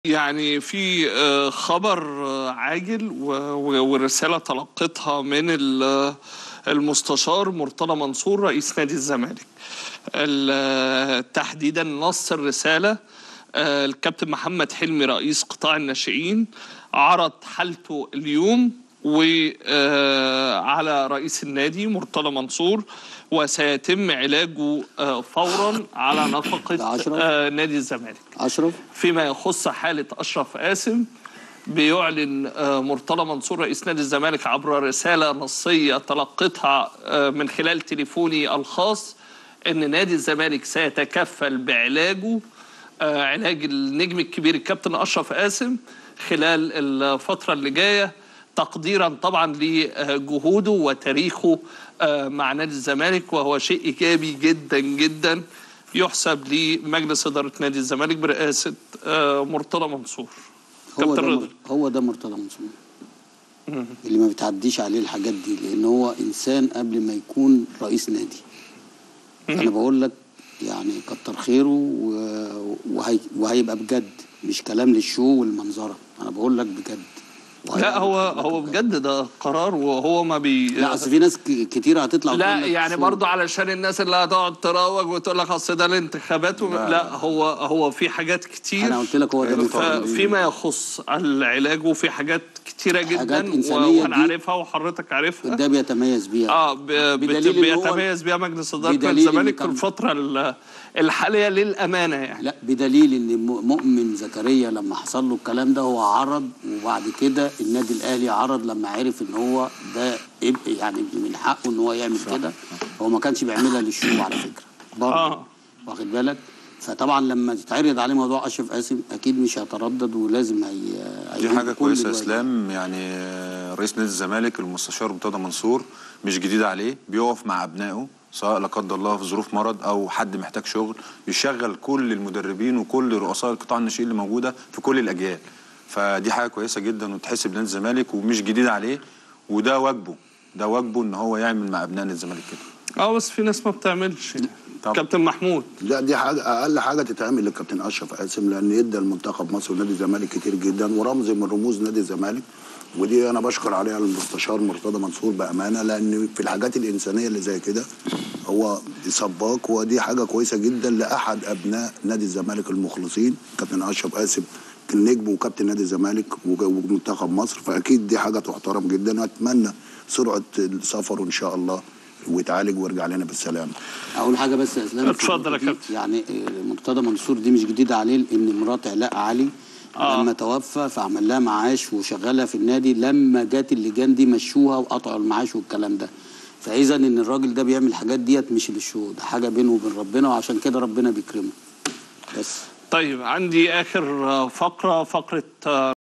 يعني في آه، خبر آه، عاجل و- و- ورسالة تلقيتها من ال- المستشار مرتضى منصور رئيس نادي الزمالك ال- تحديدا نص الرسالة آه، الكابتن محمد حلمي رئيس قطاع الناشئين عرض حالته اليوم وعلى رئيس النادي مرتضى منصور وسيتم علاجه آه، فورا على ده نفقة أشرف؟ آه، نادي الزمالك اشرف فيما يخص حالة أشرف قاسم بيعلن آه، مرتضى منصور رئيس نادي الزمالك عبر رسالة نصية تلقيتها آه، من خلال تليفوني الخاص أن نادي الزمالك سيتكفل بعلاجه آه، علاج النجم الكبير الكابتن أشرف قاسم خلال الفترة اللي جاية تقديرا طبعا لجهوده وتاريخه آه، مع نادي الزمالك وهو شيء إيجابي جدا جدا يحسب لمجلس إدارة نادي الزمالك برئاسة آه، مرتضى منصور هو كابتن ده رضا مر- هو ده مرتضى منصور اللي ما بتعديش عليه الحاجات دي لان هو انسان قبل ما يكون رئيس نادي انا بقول لك يعني كتر خيره و- وهي وهيبقى بجد مش كلام للشو والمنظره انا بقول لك بجد لا وهيبقى هو بجد. هو بجد ده قرار وهو ما بي لا اصل في ناس ك- كتير هتطلع لا وتقول لك يعني شو. برضو علشان الناس اللي هتقعد تروج وتقول لك اصل ده الانتخابات وم... لا هو هو في حاجات كتير انا قلت لك هو ده ف- مرتضى. فيما يخص العلاج وفي حاجات كتيرة جدا حاجات و- إنسانية وانا دي- عارفها وحضرتك عارفها ده بيتميز بيها اه ب- بت- بدليل إن هو- بيتميز بيها مجلس اداره بدليل نادي إن الزمالك في كان- الفتره ال- الحاليه للامانه يعني لا بدليل ان م- مؤمن زكريا لما حصل له الكلام ده هو عرض وبعد كده النادي الاهلي عرض لما عرف ان هو ده إب- يعني من حقه ان هو يعمل كده هو ما كانش بيعملها للشو على فكره برضه آه. واخد بالك فطبعا لما يتعرض عليه موضوع اشرف قاسم اكيد مش هيتردد ولازم هي دي هيقوم حاجة بكل كويسة يا الواجب. اسلام يعني آه، رئيس نادي الزمالك المستشار مرتضى منصور مش جديد عليه بيقف مع ابنائه سواء لا قدر الله في ظروف مرض او حد محتاج شغل بيشغل كل المدربين وكل رؤساء القطاع الناشئين اللي موجوده في كل الاجيال فدي حاجه كويسه جدا وتحسب نادي الزمالك ومش جديد عليه وده واجبه ده واجبه ان هو يعمل مع ابناء نادي الزمالك كده اه بس في ناس ما بتعملش طب. كابتن محمود لا دي حاجه اقل حاجه تتعمل للكابتن اشرف قاسم لان ادى المنتخب مصر ونادي الزمالك كتير جدا ورمز من رموز نادي الزمالك ودي انا بشكر عليها المستشار مرتضى منصور بامانه لان في الحاجات الانسانيه اللي زي كده هو سباك ودي حاجه كويسه جدا لاحد ابناء نادي الزمالك المخلصين كابتن اشرف قاسم النجم وكابتن نادي الزمالك وج- ومنتخب مصر فاكيد دي حاجه تحترم جدا واتمنى سرعه السفر ان شاء الله ويتعالج ويرجع لنا بالسلامه اقول حاجه بس يا اسلام اتفضل يا دي كابتن. يعني آه، مرتضى منصور دي مش جديده عليه لان مرات علاء علي آه. لما توفى فعمل لها معاش وشغلها في النادي لما جت اللجان دي مشوها وقطعوا المعاش والكلام ده فاذا ان الراجل ده بيعمل الحاجات ديت مش للشو ده حاجه بينه وبين ربنا وعشان كده ربنا بيكرمه بس طيب عندي اخر آه، فقره فقره آه،